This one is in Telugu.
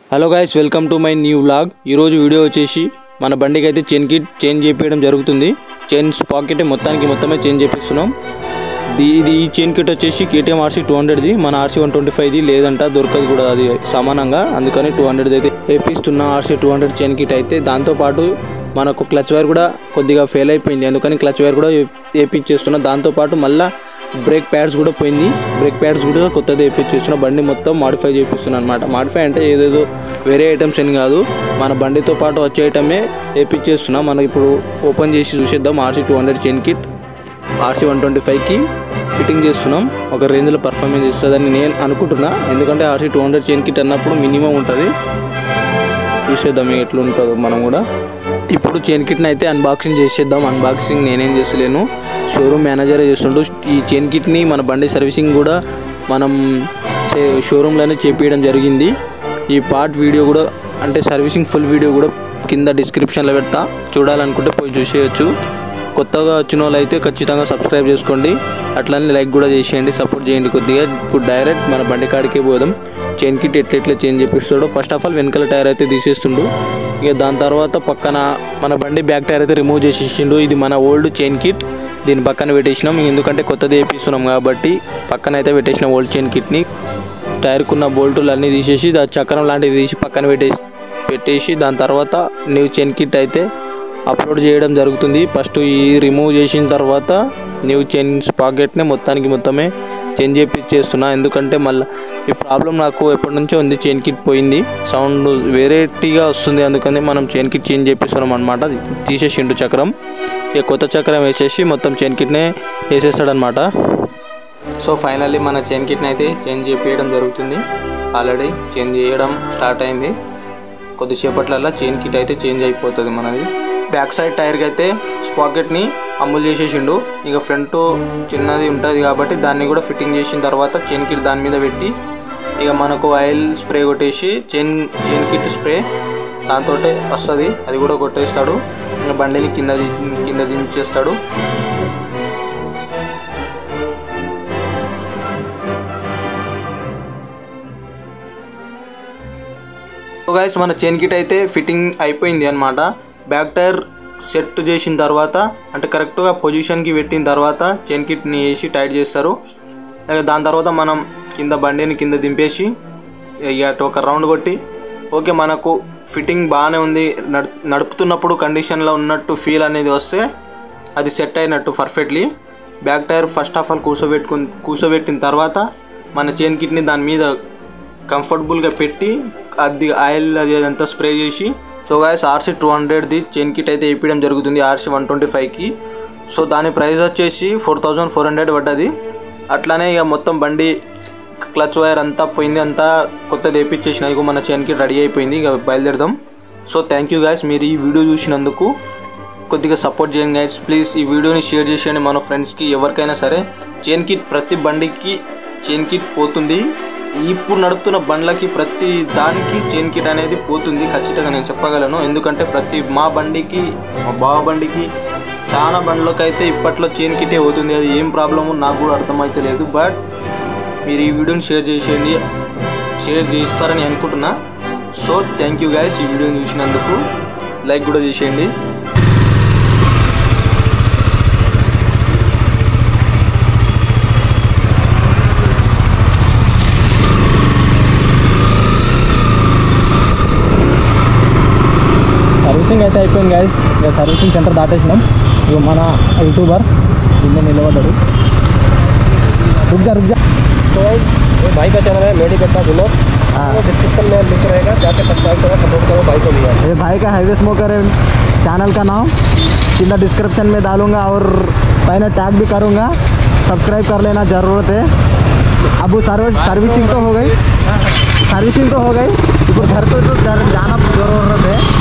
hello guys welcome to my new vlog ఈరోజు వీడియో వచ్చేసి మన బండికి అయితే చైన్ కిట్ చేంజ్ చేపించడం జరుగుతుంది చైన్ పాకెట్ మొత్తానికి మొత్తమే చేంజ్ చేపిస్తున్నాం ఇది ఇది ఈ చైన్ కిట్ వచ్చేసి కేటీఎం ఆర్సీ టూ హండ్రెడ్ది మన ఆర్సీ వన్ ట్వంటీ ఫైవ్ది లేదంట దొరకదు కూడా అది సమానంగా అందుకని టూ హండ్రెడ్ అయితే వేపిస్తున్న RC two hundred chain kit అయితే దాంతోపాటు మనకు క్లచ్ వైర్ కూడా కొద్దిగా ఫెయిల్ అయిపోయింది అందుకని క్లచ్ వైర్ కూడా వేపించేస్తున్నా దాంతోపాటు మళ్ళీ బ్రేక్ ప్యాడ్స్ కూడా పోయింది బ్రేక్ ప్యాడ్స్ కూడా కొత్తది వేపించేస్తున్నా బండి మొత్తం మాడిఫై చేపిస్తున్నాను అనమాట మాడిఫై అంటే ఏదేదో వేరే ఐటమ్స్ అని కాదు మన బండితో పాటు వచ్చే ఐటమే వేపించేస్తున్నా మనం ఇప్పుడు ఓపెన్ చేసి చూసేద్దాం RC two hundred chain kit RC one twenty ఫైవ్కి ఫిట్టింగ్ చేస్తున్నాం ఒక రేంజ్లో పర్ఫార్మెన్స్ ఇస్తుందని నేను అనుకుంటున్నా ఎందుకంటే RC two hundred chain kit అన్నప్పుడు మినిమం ఉంటుంది చూసేద్దాం ఎట్లా ఉంటుందో మనం కూడా ఇప్పుడు చైన్ కిట్ని అయితే అన్బాక్సింగ్ చేసేద్దాం అన్బాక్సింగ్ నేనేం చేస్తలేను షోరూమ్ మేనేజరే చేస్తుంటూ ఈ చైన్ కిట్ని మన బండి సర్వీసింగ్ కూడా మనం చే- షోరూంలోనే చేపించడం జరిగింది ఈ పార్ట్ వీడియో కూడా అంటే సర్వీసింగ్ ఫుల్ వీడియో కూడా కింద డిస్క్రిప్షన్లో పెడతా చూడాలనుకుంటే పోయి చూసేయచ్చు కొత్తగా వచ్చిన వాళ్ళు అయితే ఖచ్చితంగా సబ్స్క్రైబ్ చేసుకోండి అట్లనే లైక్ కూడా చేసేయండి సపోర్ట్ చేయండి కొద్దిగా ఇప్పుడు డైరెక్ట్ మన బండి కాడికే పోదాం చైన్ కిట్ ఎట్లెట్లా చేంజ్ చేపిస్తాడో ఫస్ట్ ఆఫ్ ఆల్ వెనకాల టైర్ అయితే తీసేస్తుండు ఇక దాని తర్వాత పక్కన మన బండి బ్యాక్ టైర్ అయితే రిమూవ్ చేసేసిండు ఇది మన ఓల్డ్ చైన్ కిట్ దీని పక్కన పెట్టేసినాం ఎందుకంటే కొత్తది వేపిస్తున్నాం కాబట్టి పక్కన అయితే పెట్టేసిన ఓల్డ్ చైన్ కిట్ని టైర్కున్న బోల్టులు అన్నీ తీసేసి దా చక్రం లాంటిది తీసి పక్కన పెట్టేసి పెట్టేసి దాని తర్వాత న్యూ చైన్ కిట్ అయితే అప్లోడ్ చేయడం జరుగుతుంది ఫస్ట్ ఈ రిమూవ్ చేసిన తర్వాత న్యూ చైన్ పాకెట్ని మొత్తానికి మొత్తమే చేంజ్ చేపిచ్చేస్తున్నా ఎందుకంటే మళ్ళీ ఈ ప్రాబ్లం నాకు ఎప్పటి నుంచో ఉంది చైన్ కిట్ పోయింది సౌండ్ వేరేటీగా వస్తుంది అందుకని మనం చైన్ కిట్ చేంజ్ చేపిస్తున్నాం అనమాట తీసేసిండు చక్రం ఇక కొత్త చక్రం వేసేసి మొత్తం చైన్ కిట్నే వేసేస్తాడనమాట సో ఫైనల్లీ మన చైన్ కిట్ని అయితే చేంజ్ చేపించడం జరుగుతుంది ఆల్రెడీ చేంజ్ చేయడం స్టార్ట్ అయింది కొద్దిసేపట్లల్లా చైన్ కిట్ అయితే చేంజ్ అయిపోతుంది మనది బ్యాక్ సైడ్ టైర్కి అయితే స్పాకెట్ని అమ్ములు చేసేసిండు ఇక ఫ్రంట్ చిన్నది ఉంటుంది కాబట్టి దాన్ని కూడా ఫిట్టింగ్ చేసిన తర్వాత చైన్ కిట్ దాని మీద పెట్టి ఇక మనకు ఆయిల్ స్ప్రే కొట్టేసి చైన్ చైన్ కిట్ స్ప్రే దాంతో వస్తుంది అది కూడా కొట్టేస్తాడు ఇంకా బండిని కింద ది- కింద దించేస్తాడు సో గైస్ మన చైన్ కిట్ అయితే ఫిట్టింగ్ అయిపోయింది అనమాట బ్యాక్ టైర్ సెట్ చేసిన తర్వాత అంటే కరెక్ట్గా పొజిషన్కి పెట్టిన తర్వాత చైన్ కిట్ని వేసి టైట్ చేస్తారు ఇక దాని తర్వాత మనం కింద బండిని కింద దింపేసి ఇక అటు ఒక రౌండ్ కొట్టి ఓకే మనకు ఫిట్టింగ్ బాగానే ఉంది నడు నడుపుతున్నప్పుడు కండిషన్లో ఉన్నట్టు ఫీల్ అనేది వస్తే అది సెట్ అయినట్టు perfectly back tyre first of all కూర్చోబెట్టుకు కూర్చోబెట్టిన తర్వాత మన చైన్ కిట్ని దాని మీద కంఫర్టబుల్గా పెట్టి అది ఆయిల్ అది అదంతా స్ప్రే చేసి సో గాయస్ ఆర్సీ టూ హండ్రెడ్ది చైన్ కిట్ అయితే వేయడం జరుగుతుంది ఆర్సీ వన్ ట్వంటీ ఫైవ్కి సో దాని ప్రైస్ వచ్చేసి ఫోర్ థౌజండ్ ఫోర్ హండ్రెడ్ పడ్డది అట్లానే ఇక మొత్తం బండి క్లచ్ వైర్ అంతా పోయింది అంతా కొత్తది వేపించేసిన ఇక మన చైన్ కిట్ రెడీ అయిపోయింది ఇక బయలుదేరదాం సో థ్యాంక్ యూ గాయస్ మీరు ఈ వీడియో చూసినందుకు కొద్దిగా సపోర్ట్ చేయండి గైడ్స్ ప్లీజ్ ఈ వీడియోని షేర్ చేసేయండి మన ఫ్రెండ్స్కి ఎవరికైనా సరే చైన్ కిట్ ప్రతి బండికి చైన్ కిట్ పోతుంది ఇప్పుడు నడుపుతున్న బండ్లకి ప్రతి దానికి చైన్ కిట్ అనేది పోతుంది ఖచ్చితంగా నేను చెప్పగలను ఎందుకంటే ప్రతి మా బండికి మా బావ బండికి చాలా బండ్లకి అయితే ఇప్పట్లో చైన్ కిటే పోతుంది అది ఏం ప్రాబ్లము నాకు కూడా అర్థమైతే లేదు బట్ మీరు ఈ వీడియోని షేర్ చేసేయండి షేర్ చేస్తారని అనుకుంటున్నా సో థ్యాంక్ యూ గైస్ ఈ వీడియోని చూసినందుకు లైక్ కూడా చేసేయండి సర్వీసింగ్ అయితే అయిపోయింది గైస్ ఇక సర్వీసింగ్ సెంటర్ దాటేసినాం ఇక మన యూట్యూబర్ కింద నిలబడ్డాడు రుగ్జా రుగ్జా तो भाई ये भाई का चैनल है मेडी कट्टा विनोद वो डिस्क्रिप्शन में लिंक रहेगा जाकर सब्सक्राइब करो सपोर्ट करो भाई को भी ये भाई का हाईवे स्मोकर है चैनल का नाम किंदा डिस्क्रिप्शन में डालूंगा और पहले टैग भी करूंगा सब्सक्राइब कर लेना ज़रूरत है अब वो सर्विस सर्विसिंग तो हो गई सर्विसिंग तो हो गई ఇప్పుడు घर को तो घर जाना जरूरत है